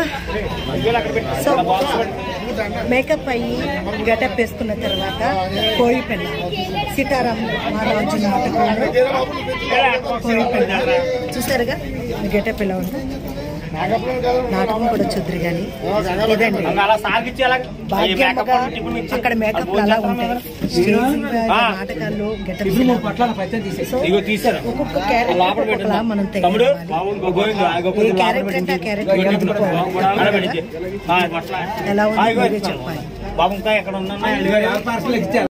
so makeup అయ్యి getup వేసుకున్న తర్వాత కోయి పెళ్ళ సీతారాం మహారాజు నాటకంలో కోయి పెళ్ళ చూసారుగా గెటప్ ఎలా ఉంది నాటకం కూడా చూద్దరు కానీ ఇదండి అలా సాగిచ్చి అలా భాగ్యమ్మగా అక్కడ మేకప్ అలా ఉంటాయి స్టేజ్ మీద నాటకాల్లో గెటప్ సో ఇగో తీసారు ఒక్కొక్క క్యారెక్టర్ ఒక్కొక్కలా మనం తమ్ముడు తెలియాలి గోవింద్ ఆ ఏ గోవింద్ క్యారెక్టర్ అంటే ఆ క్యారెక్టర్ ఆడబెట్టి ఎలా ఉంది మీరే చెప్పాలి బాబు ఇంకా ఎక్కడ ఉన్నా